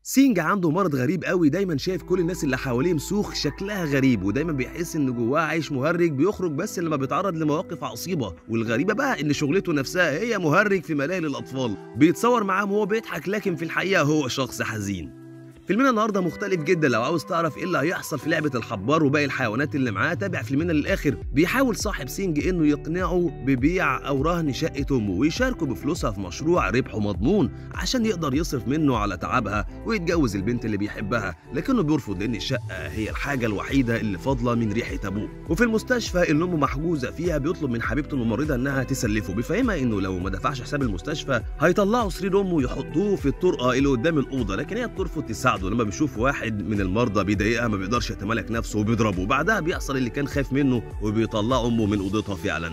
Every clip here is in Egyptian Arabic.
سينج عنده مرض غريب قوي دايما شايف كل الناس اللي حواليه مسوخ شكلها غريب ودايما بيحس ان جواه عيش مهرج بيخرج بس لما بيتعرض لمواقف عصيبه والغريبه بقى ان شغلته نفسها هي مهرج في ملاهي للاطفال بيتصور معاهم وهو بيضحك لكن في الحقيقه هو شخص حزين فيلمنا النهارده مختلف جدا لو عاوز تعرف ايه اللي هيحصل في لعبه الحبار وباقي الحيوانات اللي معاه تابع فيلمنا للاخر بيحاول صاحب سينج انه يقنعه ببيع او رهن شقه امه ويشاركه بفلوسها في مشروع ربحه مضمون عشان يقدر يصرف منه على تعبها ويتجوز البنت اللي بيحبها لكنه بيرفض لان الشقه هي الحاجه الوحيده اللي فاضله من ريحه ابوه وفي المستشفى اللي امه محجوزه فيها بيطلب من حبيبته الممرضه انها تسلفه بيفهمها انه لو ما دفعش حساب المستشفى هيطلعوا سرير امه ويحطوه في الطرقه اللي قدام الاوضه لكن هي بترفض تساعده لما بيشوف واحد من المرضى بيضايقها ما بيقدرش يتمالك نفسه وبيضربه بعدها بيحصل اللي كان خايف منه وبيطلع امه من اوضتها فعلا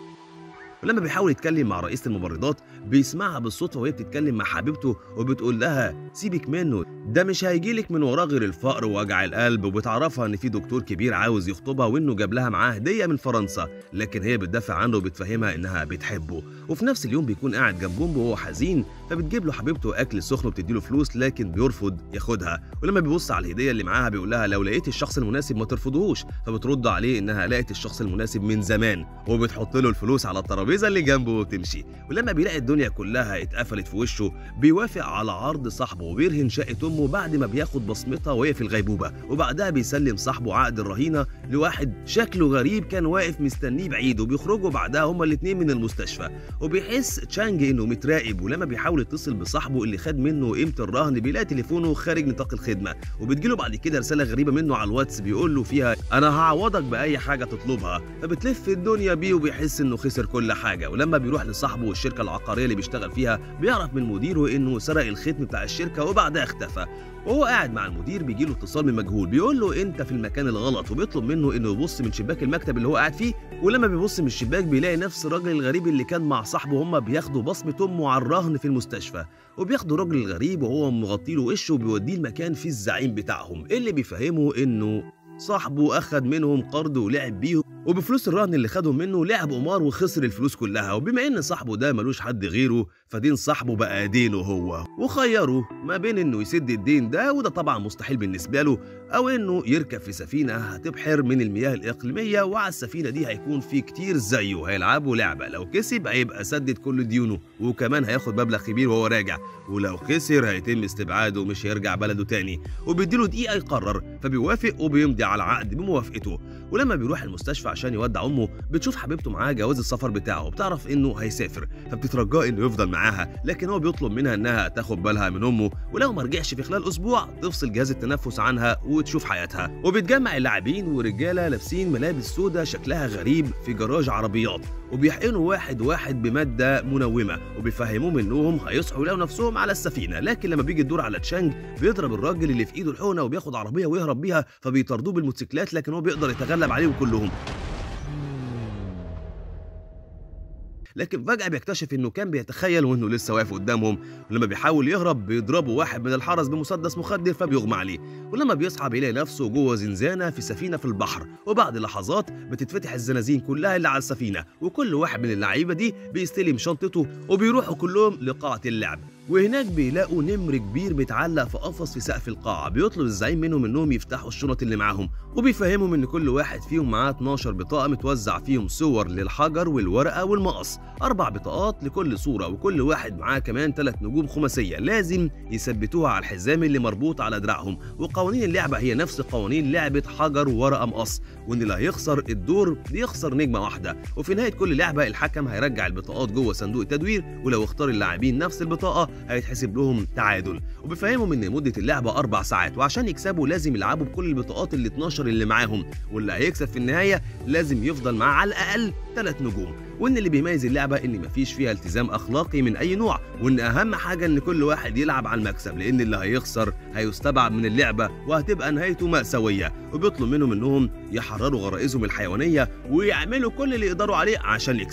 ولما بيحاول يتكلم مع رئيسة الممرضات بيسمعها بالصدفة وهي بتتكلم مع حبيبته وبتقول لها سيبك منه ده مش هيجيلك من وراه غير الفقر ووجع القلب وبتعرفها ان في دكتور كبير عاوز يخطبها وانه جاب لها معاه هدية من فرنسا لكن هي بتدافع عنه وبتفهمها انها بتحبه وفي نفس اليوم بيكون قاعد جنب امه وهو حزين فبتجيب له حبيبته اكل سخن وبتديله فلوس لكن بيرفض ياخدها ولما بيبص على الهديه اللي معاها بيقول لها لو لقيت الشخص المناسب ما ترفضهوش فبترد عليه انها لقت الشخص المناسب من زمان وبتحط له الفلوس على الترابيزه اللي جنبه وتمشي ولما بيلاقي الدنيا كلها اتقفلت في وشه بيوافق على عرض صاحبه وبيرهن شقه امه بعد ما بياخد بصمتها وهي في الغيبوبه وبعدها بيسلم صاحبه عقد الرهينه لواحد شكله غريب كان واقف مستنيه بعيد وبيخرجوا بعدها هما الاثنين من المستشفى وبيحس تشانج انه متراقب ولما بيحاول يتصل بصاحبه اللي خد منه قيمه الرهن بيلاقي تليفونه خارج نطاق الخدمه وبتجيله بعد كده رساله غريبه منه على الواتس بيقول له فيها انا هعوضك باي حاجه تطلبها فبتلف الدنيا بيه وبيحس انه خسر كل حاجه ولما بيروح لصاحبه والشركه العقاريه اللي بيشتغل فيها بيعرف من مديره انه سرق الختم بتاع الشركه وبعدها اختفى وهو قاعد مع المدير بيجي له اتصال من مجهول بيقول له انت في المكان الغلط وبيطلب منه انه يبص من شباك المكتب اللي هو قاعد فيه ولما بيبص من الشباك بيلاقي نفس الراجل الغريب اللي كان مع صاحبه هما بياخدوا بصمه امه على الرهن في المستشفى وبياخدوا الراجل الغريب وهو مغطي له وشه وبيوديه المكان فيه الزعيم بتاعهم اللي بيفهمه انه صاحبه اخد منهم قرض ولعب بيهم وبفلوس الرهن اللي خدهم منه لعب قمار وخسر الفلوس كلها وبما ان صاحبه ده ملوش حد غيره فدين صاحبه بقى دينه هو وخيره ما بين انه يسد الدين ده وده طبعا مستحيل بالنسبه له او انه يركب في سفينه هتبحر من المياه الاقليميه وعلى السفينه دي هيكون في كتير زيه هيلعبوا لعبه لو كسب هيبقى سدد كل ديونه وكمان هياخد مبلغ كبير وهو راجع ولو خسر هيتم استبعاده ومش هيرجع بلده تاني وبيديله دقيقه يقرر فبيوافق وبيمضي على العقد بموافقته ولما بيروح المستشفى عشان يودع امه بتشوف حبيبته معاه جواز السفر بتاعه وبتعرف انه هيسافر فبتترجاه انه يفضل معاها لكن هو بيطلب منها انها تاخد بالها من امه ولو ما رجعش في خلال اسبوع تفصل جهاز التنفس عنها وتشوف حياتها وبتجمع اللاعبين ورجاله لابسين ملابس سودا شكلها غريب في جراج عربيات وبيحقنوا واحد واحد بماده منومه وبيفهموهم انهم هيصحوا يلاقوا نفسهم على السفينه لكن لما بيجي الدور على تشانج بيضرب الراجل اللي في ايده الحقنه وبياخد عربيه ويهرب بيها فبيطاردوه بالموتوسيكلات لكن هو بيقدر يتغلب عليهم كلهم لكن فجأة بيكتشف إنه كان بيتخيل وإنه لسه واقف قدامهم ولما بيحاول يهرب بيضربه واحد من الحرس بمسدس مخدر فبيغمى عليه ولما بيصحى بيلاقي نفسه جوه زنزانة في سفينة في البحر وبعد لحظات بتتفتح الزنازين كلها اللي على السفينة وكل واحد من اللعيبة دي بيستلم شنطته وبيروحوا كلهم لقاعة اللعب وهناك بيلاقوا نمر كبير متعلق في قفص في سقف القاعة بيطلب الزعيم منهم انهم يفتحوا الشنط اللي معاهم وبيفهمهم ان كل واحد فيهم معاه 12 بطاقة متوزع فيهم صور للحجر والورقة والمقص اربع بطاقات لكل صورة وكل واحد معاه كمان ثلاث نجوم خماسية لازم يثبتوها على الحزام اللي مربوط على دراعهم وقوانين اللعبة هي نفس قوانين لعبة حجر ورقة مقص وان اللي هيخسر الدور بيخسر نجمة واحدة وفي نهاية كل لعبة الحكم هيرجع البطاقات جوه صندوق التدوير ولو اختار اللاعبين نفس البطاقة هيتحسب لهم تعادل وبيفهمهم ان مده اللعبه اربع ساعات وعشان يكسبوا لازم يلعبوا بكل البطاقات ال 12 اللي معاهم واللي هيكسب في النهايه لازم يفضل معاه على الاقل ثلاث نجوم وان اللي بيميز اللعبه ان مفيش فيها التزام اخلاقي من اي نوع وان اهم حاجه ان كل واحد يلعب على المكسب لان اللي هيخسر هيستبعد من اللعبه وهتبقى نهايته مأساويه وبيطلب منهم انهم يحرروا غرائزهم الحيوانيه ويعملوا كل اللي يقدروا عليه عشان يكسبوا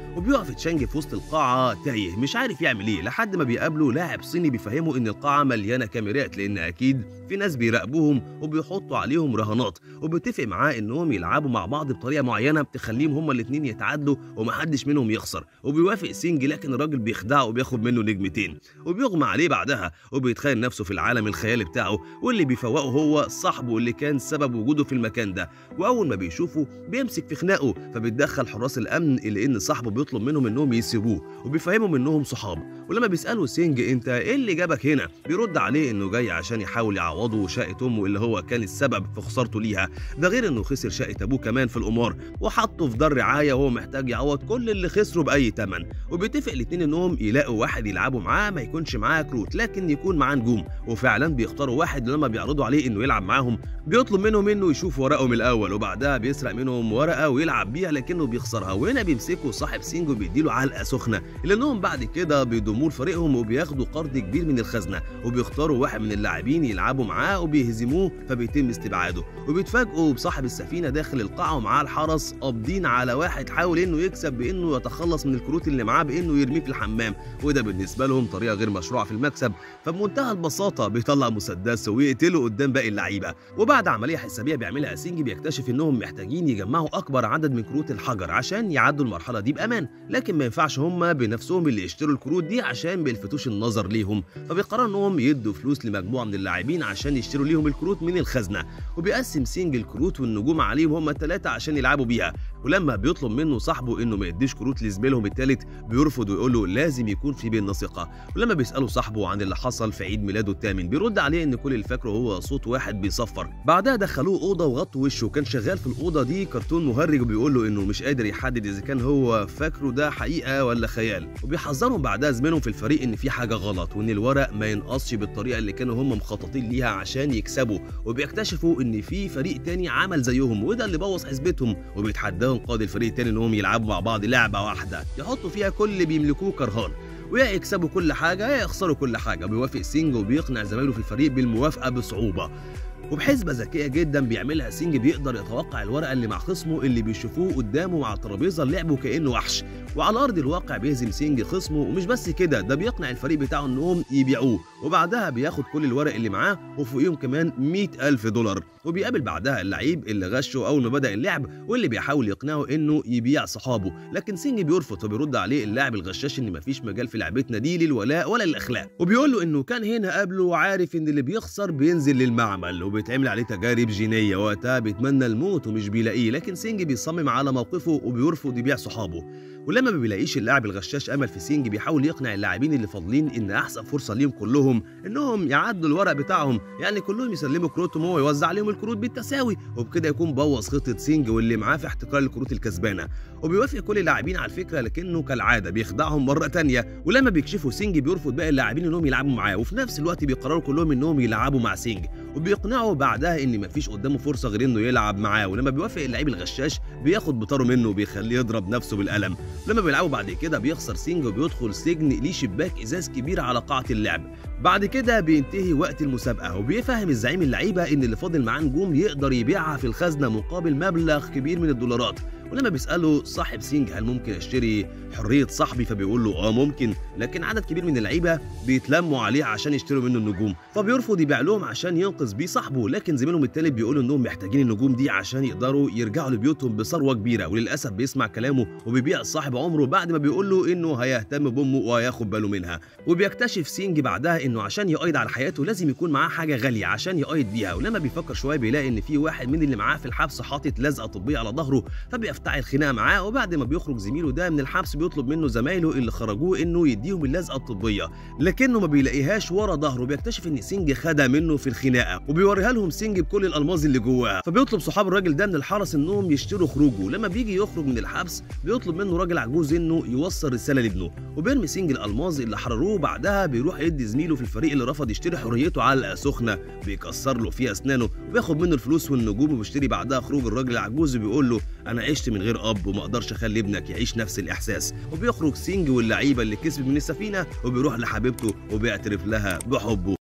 وبيقف تشانج في وسط القاعه تايه مش عارف يعمل ايه لحد ما بيقابله لاعب صيني بيفهمه ان القاعه مليانه كاميرات لان اكيد في ناس بيراقبوهم وبيحطوا عليهم رهانات وبيتفق معاه انهم يلعبوا مع بعض بطريقه معينه بتخليهم هما الاثنين يتعادلوا ومحدش منهم يخسر وبيوافق سينج لكن الراجل بيخدعه وبياخد منه نجمتين وبيغمى عليه بعدها وبيتخيل نفسه في العالم الخيالي بتاعه واللي بيفوقه هو صاحبه اللي كان سبب وجوده في المكان ده واول ما بيشوفه بيمسك في خناقه فبيتدخل حراس الامن اللي ان صاحبه بيطلب منهم انهم يسيبوه وبيفهمهم انهم صحاب ولما بيسالوا سينج انت ايه اللي جابك هنا بيرد عليه انه جاي عشان يحاول يعوضه شقه امه اللي هو كان السبب في خسارته ليها ده غير انه خسر شقه ابوه كمان في القمار وحطه في دار رعايه وهو محتاج يعوض كل اللي خسره باي ثمن وبيتفق الاثنين انهم يلاقوا واحد يلعبوا معاه ما يكونش معاه كروت لكن يكون معاه نجوم وفعلا بيختاروا واحد لما بيعرضوا عليه انه يلعب معاهم بيطلب منهم انه يشوف ورقهم الاول وبعدها بيسرق منهم ورقه ويلعب بيها لكنه بيخسرها وهنا بيمسكوا صاحب سينج وبيديله علقه سخنه لانهم بعد كده بيضموه لفريقهم وبياخدوا قرض كبير من الخزنه وبيختاروا واحد من اللاعبين يلعبوا معاه وبيهزموه فبيتم استبعاده وبيتفاجئوا بصاحب السفينه داخل القاعه ومعاه الحرس قابضين على واحد حاول انه يكسب بانه يتخلص من الكروت اللي معاه بانه يرميه في الحمام وده بالنسبه لهم طريقه غير مشروعه في المكسب فبمنتهى البساطه بيطلع مسدس ويقتله قدام باقي اللعيبه وبعد عمليه حسابيه بيعملها سينجي بيكتشف انهم محتاجين يجمعوا اكبر عدد من كروت الحجر عشان يعدوا المرحله دي بامان لكن ما ينفعش هم بنفسهم اللي يشتروا الكروت دي عشان ما يلفتوش النظر ليهم فبيقرروا انهم يدوا فلوس لمجموعه من اللاعبين عشان يشتروا ليهم الكروت من الخزنه وبيقسم سينج الكروت والنجوم عليهم هم الثلاثه عشان يلعبوا بيها ولما بيطلب منه صاحبه انه ما يديش كروت لزميلهم الثالث بيرفض ويقول له لازم يكون في بيننا ثقه ولما بيسالوا صاحبه عن اللي حصل في عيد ميلاده الثامن بيرد عليه ان كل اللي فاكره هو صوت واحد بيصفر بعدها دخلوه اوضه وغطوا وشه وكان شغال في الاوضه دي كرتون مهرج وبيقول له انه مش قادر يحدد اذا كان هو فاكره ده حقيقه ولا خيال وبيحذرهم بعدها زميلهم في الفريق ان في حاجه غلط وان الورق ما ينقصش بالطريقه اللي كانوا هم مخططين ليها عشان يكسبوا وبيكتشفوا ان في فريق تاني عمل زيهم وده اللي بوظ حسبتهم وبيتحداهم قائد الفريق التاني انهم يلعبوا مع بعض لعبه واحده يحطوا فيها كل اللي بيملكوه كرهان ويا يكسبوا كل حاجه يا يخسروا كل حاجه بيوافق سينج وبيقنع زمايله في الفريق بالموافقه بصعوبه وبحسبه ذكيه جدا بيعملها سينج بيقدر يتوقع الورقه اللي مع خصمه اللي بيشوفوه قدامه مع ترابيزه اللعب وكانه وحش وعلى ارض الواقع بيهزم سينج خصمه ومش بس كده ده بيقنع الفريق بتاعه انهم يبيعوه وبعدها بياخد كل الورق اللي معاه وفوقيهم كمان 100 ألف دولار وبيقابل بعدها اللعيب اللي غشه اول ما بدا اللعب واللي بيحاول يقنعه انه يبيع صحابه لكن سينج بيرفض وبيرد عليه اللاعب الغشاش ان مفيش مجال في لعبتنا دي للولاء ولا للاخلاق وبيقول له انه كان هنا قبله وعارف ان اللي بيخسر بينزل للمعمل وبيتعمل عليه تجارب جينيه وقتها بيتمنى الموت ومش بيلاقيه لكن سينج بيصمم على موقفه وبيرفض يبيع صحابه ولما ما بيلاقيش اللاعب الغشاش امل في سينج بيحاول يقنع اللاعبين اللي فاضلين ان احسن فرصه ليهم كلهم انهم يعدوا الورق بتاعهم يعني كلهم يسلموا كروتهم وهو يوزع عليهم الكروت بالتساوي وبكده يكون بوظ خطه سينج واللي معاه في احتكار الكروت الكسبانه وبيوافق كل اللاعبين على الفكره لكنه كالعاده بيخدعهم مره تانية ولما بيكشفوا سينج بيرفض باقي اللاعبين انهم يلعبوا معاه وفي نفس الوقت بيقرروا كلهم انهم يلعبوا مع سينج وبيقنعوا بعدها ان مفيش قدامه فرصه غير انه يلعب معاه ولما بيوافق اللعيب الغشاش بياخد بطاره منه وبيخليه يضرب نفسه بالقلم لما بيلعبوا بعد كده بيخسر سينج وبيدخل سجن ليه شباك ازاز كبير على قاعه اللعب بعد كده بينتهي وقت المسابقه وبيفهم الزعيم اللعيبه ان اللي فاضل معاه نجوم يقدر يبيعها في الخزنه مقابل مبلغ كبير من الدولارات ولما بيساله صاحب سينج هل ممكن اشتري حريه صاحبي فبيقول له اه ممكن لكن عدد كبير من اللعيبه بيتلموا عليه عشان يشتروا منه النجوم فبيرفض يبيع لهم عشان ينقذ بيه صاحبه لكن زميلهم التالت بيقولوا انهم محتاجين النجوم دي عشان يقدروا يرجعوا لبيوتهم بثروه كبيره وللاسف بيسمع كلامه وبيبيع صاحب عمره بعد ما بيقول له انه هيهتم بامه وهياخد باله منها وبيكتشف سينج بعدها انه عشان يقيد على حياته لازم يكون معاه حاجه غاليه عشان يقيد بيها ولما بيفكر شويه بيلاقي ان في واحد من اللي معاه في الحبس حاطط لزقه طبيه على ظهره فبيفتعل خناقه معاه وبعد ما بيخرج زميله ده من الحبس بيطلب منه زمايله اللي خرجوه انه يديهم اللزقه الطبيه لكنه ما بيلاقيهاش ورا ظهره بيكتشف ان سينج خدها منه في الخناقه وبيوريها لهم سينج بكل الالماظ اللي جواها فبيطلب صحاب الراجل ده من الحرس انهم يشتروا خروجه لما بيجي يخرج من الحبس بيطلب منه راجل عجوز انه يوصل رساله لابنه وبيرمي سينج الالماظ اللي حرروه بعدها بيروح يدي زميله في الفريق اللي رفض يشتري حريته علقه سخنه بيكسر له فيها اسنانه وبياخد منه الفلوس والنجوم وبيشتري بعدها خروج الراجل العجوز وبيقول له انا عشت من غير اب وما اقدرش اخلي ابنك يعيش نفس الاحساس وبيخرج سينج واللعيبه اللي كسبت من السفينه وبيروح لحبيبته وبيعترف لها بحبه